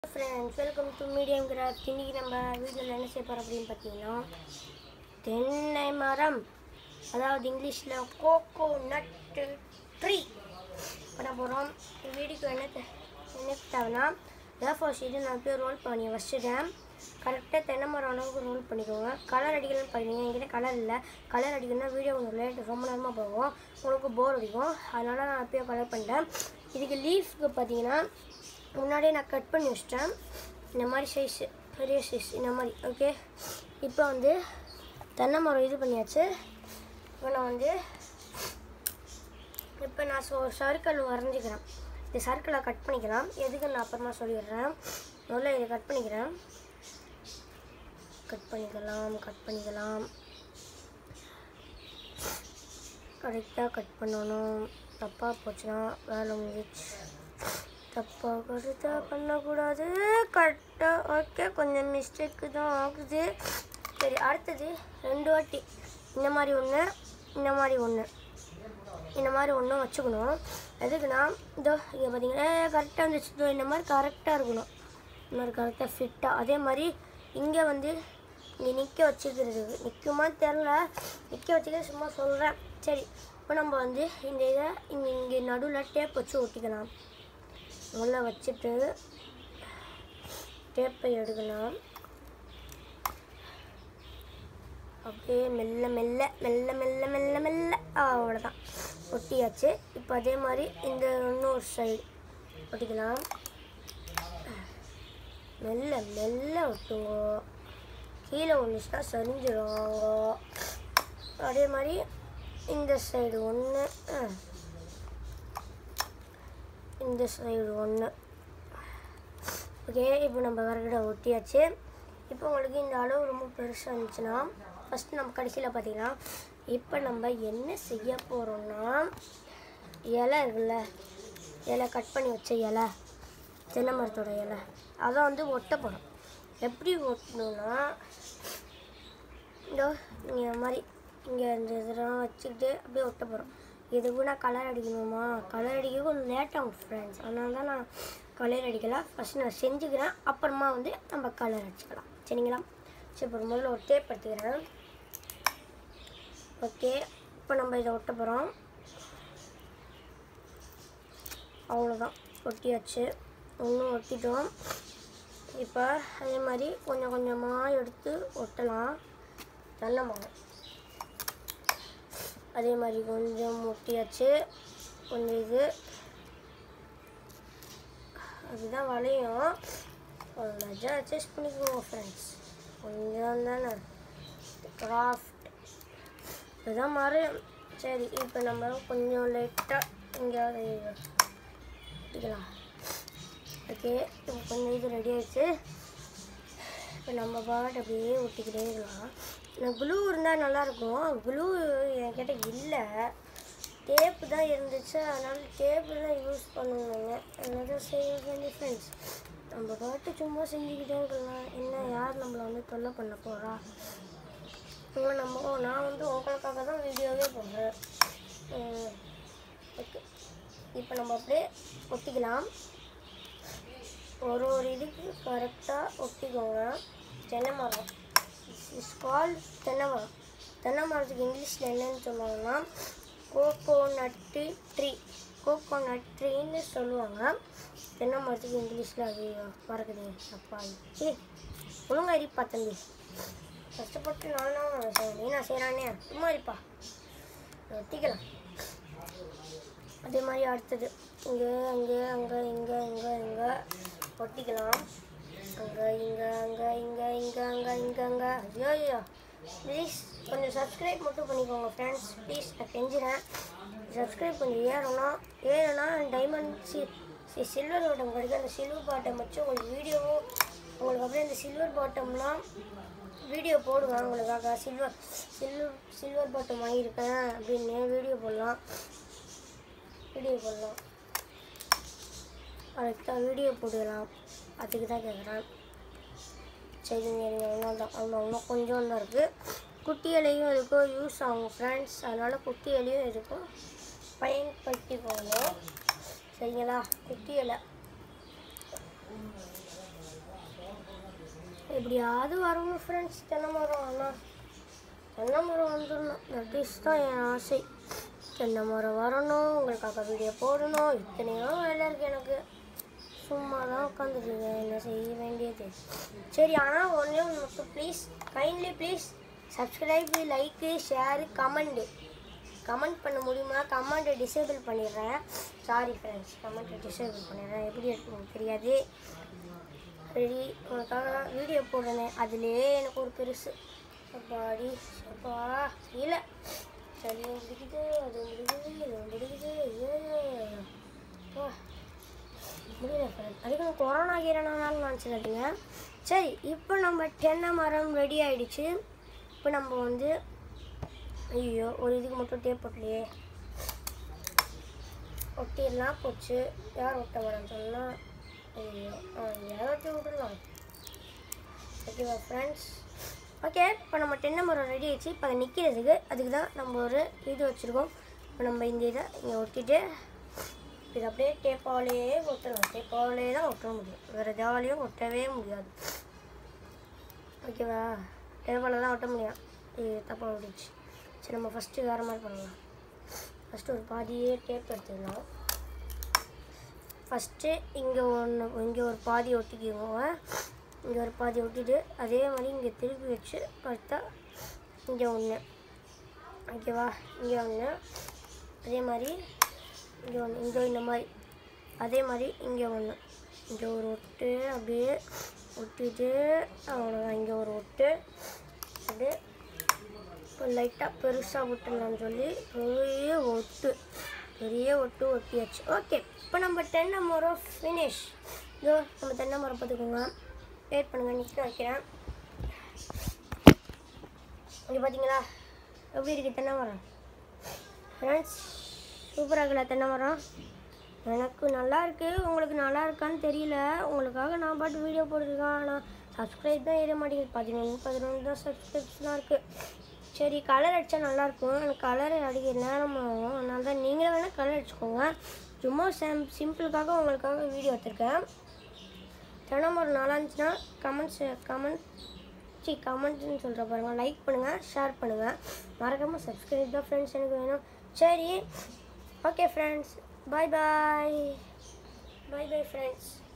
friends welcome to medium craft இன்றைக்கி நம்ம வீடியோவில் என்ன செய்ய போகிறோம் அப்படின்னு பார்த்தீங்கன்னா தென்னை மரம் அதாவது இங்கிலீஷில் கோகோ நட்டு ட்ரீ பண்ண போகிறோம் வீடியோக்கு என்ன தே- என்ன தேவைன்னா ஏஃபோர் ஷீட்டு நான் போய் ரோல் பண்ணி வச்சுட்டேன் கரெக்டாக தென்னை மரம் அளவுக்கு ரோல் பண்ணிக்கோங்க கலர் அடிக்கணும்னு பார்த்தீங்க என்கிட்ட கலர் இல்லை கலர் அடிக்கணும்னா வீடியோ கொஞ்சம் லேட் ரொம்ப நேரமாக போகும் உங்களுக்கு போர் அடிக்கும் அதனால் நான் அப்பயே கலர் பண்ணிட்டேன் இதுக்கு லீஃப்க்கு பார்த்தீங்கன்னா முன்னாடியே நான் கட் பண்ணி வச்சிட்டேன் இந்த மாதிரி சைஸ் பெரிய சைஸ் இந்த மாதிரி ஓகே இப்போ வந்து தென்னை மரம் இது பண்ணியாச்சு இப்போ நான் வந்து இப்போ நான் சொ சர்க்கிள் வரைஞ்சிக்கிறேன் இந்த சர்க்கிளை கட் பண்ணிக்கலாம் எதுக்கு நான் அப்புறமா சொல்லிடுறேன் முதல்ல இதை கட் பண்ணிக்கிறேன் கட் பண்ணிக்கலாம் கட் பண்ணிக்கலாம் கரெக்டாக கட் பண்ணணும் தப்பாக போச்சுன்னா வேலை முடிஞ்சிச்சு தப்பாக கரெக்டாக பண்ணக்கூடாது கரெக்டாக ஓகே கொஞ்சம் மிஸ்டேக்கு தான் ஆகுது சரி அடுத்தது ரெண்டு வாட்டி இந்த மாதிரி ஒன்று இந்த மாதிரி ஒன்று இந்த மாதிரி ஒன்றும் வச்சுக்கணும் எதுக்குன்னா இதோ இங்கே பார்த்தீங்கன்னா கரெக்டாக வந்துச்சு இதோ இந்த மாதிரி கரெக்டாக இருக்கணும் இந்த மாதிரி கரெக்டாக ஃபிட்டாக அதே மாதிரி இங்கே வந்து இங்கே நிற்க வச்சுக்கிறது நிற்குமா தெரில நிற்க வச்சுக்கிறது சும்மா சொல்கிறேன் சரி இப்போ நம்ம வந்து இந்த இதை இங்கே இங்கே நடுவில் டேப் வச்சு ஒட்டிக்கலாம் உள்ள வச்சுட்டு டேப்பை எடுக்கலாம் அப்படியே மெல்ல மெல்ல மெல்ல மெல்ல மெல்ல மெல்ல அவ்வளோதான் ஒட்டியாச்சு இப்போ அதே மாதிரி இந்த இன்னொரு சைடு ஒட்டிக்கலாம் மெல்ல மெல்ல ஒட்டுங்க கீழே ஒன்றுச்சுன்னா சரிஞ்சிடும் அதே மாதிரி இந்த சைடு ஒன்று இந்த சைடு ஒன்று ஓகே இப்போ நம்ம விறகுட ஒட்டியாச்சு இப்போ உங்களுக்கு இந்த அளவு ரொம்ப பெருசாக இருந்துச்சுன்னா ஃபஸ்ட்டு நம்ம கடைசியில் பார்த்தீங்கன்னா இப்போ நம்ம என்ன செய்ய போகிறோம்னா இலை இருக்குல்ல இலை கட் பண்ணி வச்ச இலை தென்னை மரத்தோட இலை அதை வந்து ஒட்ட போகிறோம் எப்படி ஒட்டணும்னா இதோ இங்கே மாதிரி இங்கே இந்த இதெல்லாம் வச்சுக்கிட்டு அப்படியே ஒட்ட போகிறோம் இதுக்கு நான் கலர் அடிக்கணுமா கலர் அடிக்க கொஞ்சம் லேட் ஆகும் ஃப்ரெண்ட்ஸ் அதனால தான் நான் கலர் அடிக்கல ஃபஸ்ட் நான் செஞ்சுக்கிறேன் அப்புறமா வந்து நம்ம கலர் அடிச்சுக்கலாம் சரிங்களா சரி இப்போ முதல்ல ஒரு டேப் எடுத்துக்கிறேன் ஓகே இப்போ நம்ம இதை ஒட்ட போகிறோம் அவ்வளோதான் ஒட்டியாச்சு ஒன்றும் ஒட்டிட்டோம் இப்போ அதே மாதிரி கொஞ்சம் கொஞ்சமாக எடுத்து ஒட்டலாம் தென்னை மரம் அதே மாதிரி கொஞ்சம் ஒட்டியாச்சு கொஞ்சம் இது அதுதான் வளையும் கொஞ்சம் அட்ஜஸ்ட் பண்ணிக்கோங்க ஃப்ரெண்ட்ஸ் கொஞ்சம் தானே கிராஃப்ட் இதுதான் மரம் சரி இப்போ நம்ம கொஞ்சம் லைட்டாக எங்கேயாவது ஒட்டிக்கலாம் ஓகே இப்போ கொஞ்சம் இது ரெடி ஆயிடுச்சு இப்போ நம்ம பாட்டு அப்படியே ஒட்டிக்கிட்டே இருக்கலாம் எனக்கு க்ளூ இருந்தால் நல்லாயிருக்கும் க்ளூ என்கிட்ட இல்லை டேப்பு தான் இருந்துச்சு அதனால டேப்பு தான் யூஸ் பண்ணுவாங்க என்னதான் செய்ய வேண்டிய ஃப்ரெண்ட்ஸ் நம்ம பாட்டு சும்மா செஞ்சுக்கிட்டே இருக்கலாம் என்ன யார் நம்மளை வந்து தொல்லை பண்ண போகிறா உங்களை நம்ம நான் வந்து உங்களுக்காக தான் வீடியோவே போடுறேன் ஓகே இப்போ நம்ம அப்படியே ஒட்டிக்கலாம் ஒரு ஒரு இதுக்கு கரெக்டாக ஒட்டிக்கோங்க தென்னை மரம் இஸ் கால் தென்னை மரம் தென்னை மரத்துக்கு இங்கிலீஷில் என்னன்னு சொல்லுவாங்கன்னா கோகோ நட்டு ட்ரீ கோகோ நட் ட்ரீன்னு சொல்லுவாங்க தென்னை மரத்துக்கு இங்கிலீஷில் அது மறக்குது அப்பா சரி ஒழுங்கா இருப்பா தம்பி கஷ்டப்பட்டு நான் தான் செய்யணும் நீ நான் செய்கிறானே சும்மா இருப்பா ஒட்டிக்கலாம் அதே மாதிரி அடுத்தது இங்கே அங்கே அங்கே இங்கே இங்கே இங்கே ஒட்டிக்கலாம் அங்கே இங்கே அங்கே இங்கே இங்கே அங்கே இங்கே அங்கே ஐயோ ஐயோ ப்ளீஸ் கொஞ்சம் சப்ஸ்கிரைப் மட்டும் பண்ணிக்கோங்க ஃப்ரெண்ட்ஸ் ப்ளீஸ் நான் கெஞ்சுறேன் சப்ஸ்கிரைப் கொஞ்சம் ஏறணும் ஏறனா diamond C C silver button கிடைக்கும் அந்த சில்வர் பாட்டம் வச்சு உங்களுக்கு வீடியோவும் உங்களுக்கு அப்படியே இந்த சில்வர் பாட்டம்லாம் வீடியோ போடுவேன் உங்களுக்காக சில்வர் சில்வர் சில்வர் பாட்டம் வாங்கியிருக்கேன் அப்படின்னு வீடியோ போடலாம் வீடியோ போடலாம் கரெக்டாக வீடியோ போடலாம் அதுக்கு தான் கேட்குறேன் சரிங்க அதனால தான் அவ்வளோ இன்னும் கொஞ்சம் தான் இருக்குது குட்டி இலையும் இருக்கும் யூஸ் ஆகும் ஃப்ரெண்ட்ஸ் அதனால் குட்டி இலையும் இருக்கும் பயன்படுத்திக்கோங்க சரிங்களா குட்டி இலை எப்படியாவது வரணும் ஃப்ரெண்ட்ஸ் தென்னை மரம் ஆனால் தென்னை மரம் வந்துடணும் தட் தான் என் ஆசை தென்னை மரம் வரணும் உங்களுக்காக வீடியோ போடணும் இத்தனையோ வேலை இருக்குது எனக்கு சும்மா தான் உட்காந்துருக்கேன் என்ன செய்ய வேண்டியது சரி ஆனால் ஒன்றே ஒன்று மட்டும் please kindly please subscribe like share comment comment பண்ண முடியுமா கமெண்ட்டை டிசேபிள் பண்ணிடுறேன் சாரி ஃப்ரெண்ட்ஸ் கமெண்ட்டை டிசேபிள் பண்ணிடுறேன் எப்படி இருக்கு எனக்கு தெரியாது ரெடி உனக்காக வீடியோ போடுறேனே அதுலேயே எனக்கு ஒரு பெருசு அப்பாடி அப்பா இல்லை சளியும் பிடிக்குது அதுவும் பிடிக்குது இதுவும் பிடிக்குது ஐயோ அப்பா முடியல ஃப்ரெண்ட் அதுக்கு நான் கொரோனா கீரனாலும் நினச்சிடாதீங்க சரி இப்போ நம்ம தென்னை மரம் ரெடி ஆயிடுச்சு இப்போ நம்ம வந்து ஐயோ ஒரு இதுக்கு மட்டும் டேப் போட்டலையே ஒட்டிடலாம் போச்சு யார் ஒட்ட வேணாம் சொன்னால் ஐயோ ஆ யார் ஒட்டி விட்டுடலாம் ஓகேவா ஃப்ரெண்ட்ஸ் ஓகே இப்போ நம்ம தென்னை மரம் ரெடி ஆயிடுச்சு இப்போ அதை நிற்கிறதுக்கு அதுக்கு தான் நம்ம ஒரு இது வச்சுருக்கோம் இப்போ நம்ம இந்த இதை இங்கே ஒட்டிட்டு இது அப்படியே டேப்பாலேயே ஒட்டணும் டேப்பாலேயே தான் ஒட்ட முடியும் வேறு ஜாலியும் ஒட்டவே முடியாது ஓகேவா டேப்பால் தான் ஒட்ட முடியும் இது தப்பாக ஓடிச்சு சரி நம்ம ஃபஸ்ட்டு வேறு மாதிரி பண்ணலாம் ஃபஸ்ட்டு ஒரு பாதியே டேப் எடுத்துக்கலாம் ஃபஸ்ட்டு இங்கே ஒன்று இங்கே ஒரு பாதி ஒட்டிக்குவோங்க இங்கே ஒரு பாதி ஒட்டிட்டு அதே மாதிரி இங்கே திருப்பி வச்சு பார்த்தா இங்கே ஒன்று ஓகேவா இங்கே ஒன்று அதே மாதிரி இங்கே ஒன்று இங்கே இந்த மாதிரி அதே மாதிரி இங்கே ஒன்று இங்கே ஒரு ஒட்டு அப்படியே ஒட்டிட்டு அவ்வளோதான் இங்கே ஒரு ஒட்டு அப்படியே லைட்டாக பெருசாக ஒட்டலாம்னு சொல்லி பெரிய ஒட்டு பெரிய ஒட்டு ஒட்டியாச்சு ஓகே இப்போ நம்ம தென்னை மரம் ஃபினிஷ் இதோ நம்ம தென்னை மரம் பார்த்துக்கோங்க வெயிட் பண்ணுங்கள் நிற்க வைக்கிறேன் இங்கே பார்த்தீங்களா எப்படி இருக்குது தென்னை மரம் ஃப்ரெண்ட்ஸ் சூப்பராக இருக்குல்ல தென்னை மரம் எனக்கு நல்லா இருக்கு உங்களுக்கு நல்லா இருக்கான்னு தெரியல உங்களுக்காக நான் பாட்டு வீடியோ போட்டுருக்கேன் ஆனால் சப்ஸ்கிரைப் தான் ஏற மாட்டேங்குது பதினொன்று பதினொன்று தான் சப்ஸ்கிரைப்ஸ்லாம் இருக்குது சரி கலர் அடித்தா நல்லாயிருக்கும் எனக்கு கலர் அடிக்க நேரம் ஆகும் அதனால தான் நீங்களே வேணால் கலர் அடிச்சுக்கோங்க சும்மா சிம் சிம்பிளுக்காக உங்களுக்காக வீடியோ எடுத்திருக்கேன் தினம் ஒரு நல்லா இருந்துச்சுன்னா கமெண்ட்ஸ் கமெண்ட் சி கமெண்ட்னு சொல்கிற பாருங்கள் லைக் பண்ணுங்கள் ஷேர் பண்ணுங்கள் மறக்காமல் சப்ஸ்கிரைப் தான் ஃப்ரெண்ட்ஸ் எனக்கு வேணும் சரி okay friends bye bye bye bye friends